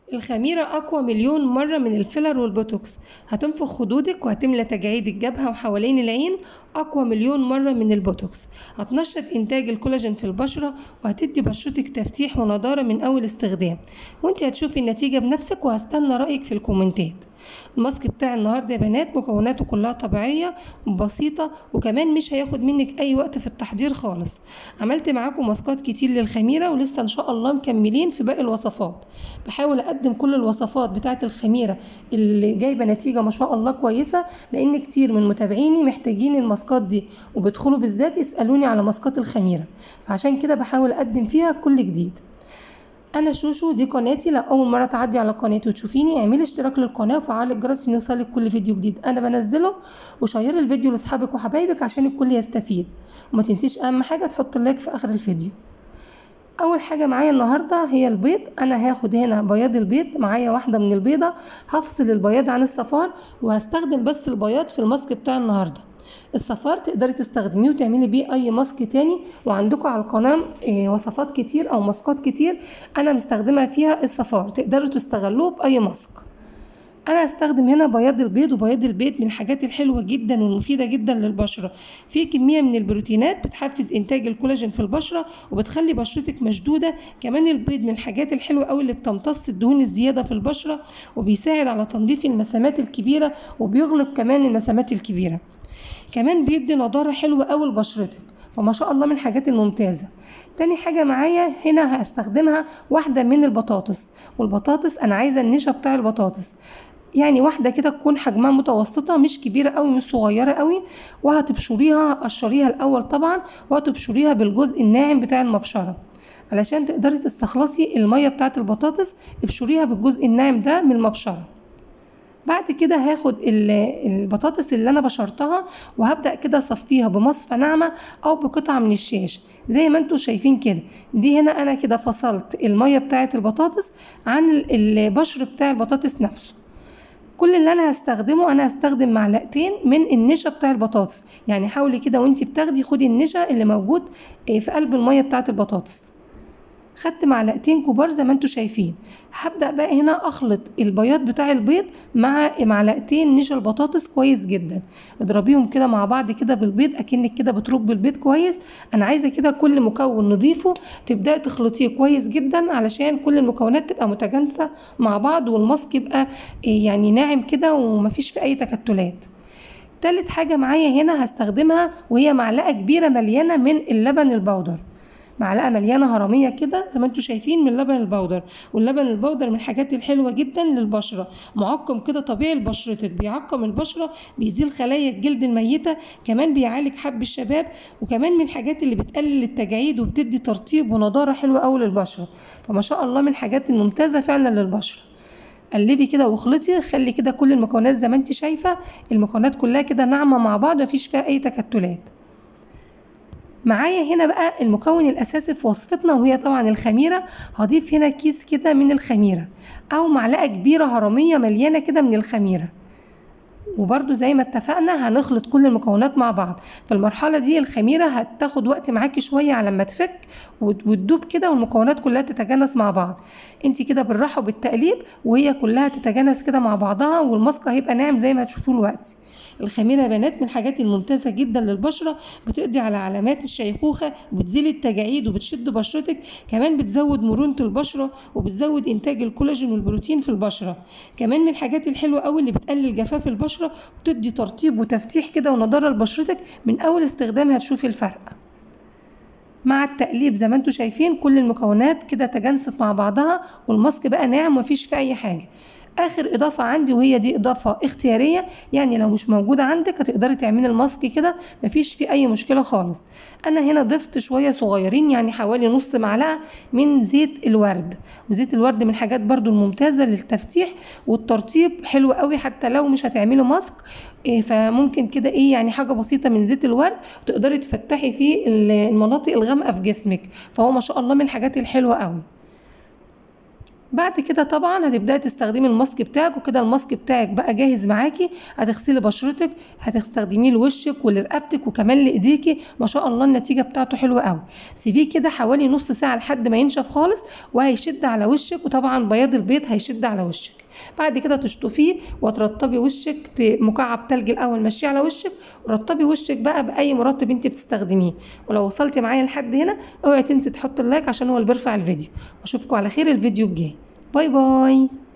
الخميرة أقوى مليون مرة من الفيلر والبوتوكس هتنفخ خدودك وهتملى تجاعيد الجبهة وحوالين العين أقوى مليون مرة من البوتوكس هتنشط إنتاج الكولاجين في البشرة وهتدي بشرتك تفتيح ونضارة من أول استخدام وانت هتشوفي النتيجة بنفسك وهستنى رأيك في الكومنتات الماسك بتاع النهارده يا بنات مكوناته كلها طبيعيه وبسيطه وكمان مش هياخد منك اي وقت في التحضير خالص عملت معاكم ماسكات كتير للخميره ولسه ان شاء الله مكملين في باقي الوصفات بحاول اقدم كل الوصفات بتاعه الخميره اللي جايبه نتيجه ما شاء الله كويسه لان كتير من متابعيني محتاجين الماسكات دي وبيدخلوا بالذات يسالوني على ماسكات الخميره فعشان كده بحاول اقدم فيها كل جديد انا شوشو دي قناتي لو اول مره تعدي على قناتي وتشوفيني اعملي اشتراك للقناه وفعلي الجرس عشان يوصلك كل فيديو جديد انا بنزله وشيري الفيديو لاصحابك وحبايبك عشان الكل يستفيد وما تنسيش اهم حاجه تحط اللايك في اخر الفيديو اول حاجه معايا النهارده هي البيض انا هاخد هنا بياض البيض معايا واحده من البيضه هفصل البياض عن الصفار وهستخدم بس البياض في الماسك بتاع النهارده الصفار تقدري تستخدميه وتعملي بيه اي ماسك تاني وعندكم على القناه إيه وصفات كتير او ماسكات كتير انا مستخدمه فيها الصفار تقدروا تستغلوه باي ماسك انا هستخدم هنا بياض البيض وبياض البيض من الحاجات الحلوه جدا والمفيده جدا للبشره في كميه من البروتينات بتحفز انتاج الكولاجين في البشره وبتخلي بشرتك مشدوده كمان البيض من الحاجات الحلوه قوي اللي بتمتص الدهون الزياده في البشره وبيساعد على تنظيف المسامات الكبيره وبيغلق كمان المسامات الكبيره كمان بيدي نضاره حلوه قوي لبشرتك فما شاء الله من الحاجات الممتازه تاني حاجه معايا هنا هستخدمها واحده من البطاطس والبطاطس انا عايزه النشا بتاع البطاطس يعني واحده كده تكون حجمها متوسطه مش كبيره قوي مش صغيره قوي وهتبشريها قشريها الاول طبعا وهتبشريها بالجزء الناعم بتاع المبشره علشان تقدري تستخلصي الميه بتاعه البطاطس ابشريها بالجزء الناعم ده من المبشره بعد كده هاخد البطاطس اللي انا بشرتها وهبدا كده اصفيها بمصفى ناعمه او بقطعه من الشاش زي ما انتم شايفين كده دي هنا انا كده فصلت الميه بتاعه البطاطس عن البشر بتاع البطاطس نفسه كل اللي انا هستخدمه انا هستخدم معلقتين من النشا بتاع البطاطس يعني حاولي كده وانتي بتاخدي خدي النشا اللي موجود في قلب الميه بتاعه البطاطس خدت معلقتين كبار زي ما انتم شايفين هبدا بقى هنا اخلط البياض بتاع البيض مع معلقتين نشا البطاطس كويس جدا اضربيهم كده مع بعض كده بالبيض اكنك كده بترب البيض كويس انا عايزه كده كل مكون نضيفه تبداي تخلطيه كويس جدا علشان كل المكونات تبقى متجانسه مع بعض والماسك يبقى يعني ناعم كده ومفيش فيه اي تكتلات تالت حاجه معايا هنا هستخدمها وهي معلقه كبيره مليانه من اللبن البودر معلقه مليانه هرميه كده زي ما انتم شايفين من اللبن البودر واللبن البودر من الحاجات الحلوه جدا للبشره معقم كده طبيعي لبشرتك بيعقم البشره بيزيل خلايا الجلد الميته كمان بيعالج حب الشباب وكمان من الحاجات اللي بتقلل التجاعيد وبتدي ترطيب ونضاره حلوه قوي للبشره فما شاء الله من الحاجات الممتازه فعلا للبشره قلبي كده واخلطي خلي كده كل المكونات زي ما انت شايفه المكونات كلها كده ناعمه مع بعض مفيش فيها اي تكتلات معايا هنا بقى المكون الاساسي في وصفتنا وهي طبعا الخميره هضيف هنا كيس كده من الخميره او معلقه كبيره هرميه مليانه كده من الخميره وبرده زي ما اتفقنا هنخلط كل المكونات مع بعض في المرحلة دي الخميرة هتاخد وقت معاكي شوية على ما تفك وتدوب كده والمكونات كلها تتجانس مع بعض انت كده بالراحة وبالتقليب وهي كلها تتجانس كده مع بعضها والماسك هيبقى ناعم زي ما هتشوفوه دلوقتي الخميره يا بنات من الحاجات الممتازه جدا للبشره بتقضي على علامات الشيخوخه وبتزيل التجاعيد وبتشد بشرتك كمان بتزود مرونه البشره وبتزود انتاج الكولاجين والبروتين في البشره كمان من الحاجات الحلوه قوي اللي بتقلل جفاف البشره وبتدي ترطيب وتفتيح كده ونضاره لبشرتك من اول استخدام هتشوفي الفرق مع التقليب زي ما انتم شايفين كل المكونات كده تجانست مع بعضها والماسك بقى ناعم مفيش فيه اي حاجه اخر اضافه عندي وهي دي اضافه اختياريه يعني لو مش موجوده عندك هتقدري تعملي الماسك كده مفيش فيه اي مشكله خالص انا هنا ضفت شويه صغيرين يعني حوالي نص معلقه من زيت الورد وزيت الورد من الحاجات برضو الممتازه للتفتيح والترطيب حلو قوي حتى لو مش هتعملي ماسك إيه فممكن كده ايه يعني حاجه بسيطه من زيت الورد تقدري تفتحي فيه المناطق الغامقه في جسمك فهو ما شاء الله من الحاجات الحلوه قوي بعد كده طبعا هتبداي تستخدمي الماسك بتاعك وكده الماسك بتاعك بقى جاهز معاكي هتغسلي بشرتك هتستخدميه لوشك ولرقبتك وكمان لايديكي ما شاء الله النتيجه بتاعته حلوه قوي سيبيه كده حوالي نص ساعه لحد ما ينشف خالص وهيشد على وشك وطبعا بياض البيض هيشد على وشك بعد كده تشطفيه وترطبي وشك ت- مكعب تلج الاول مشيه على وشك ورطبي وشك بقى باي مرطب انت بتستخدميه ولو وصلتي معايا لحد هنا اوعي تنسي تحط اللايك عشان هو اللي بيرفع الفيديو واشوفكم على خير الفيديو الجاي باي باي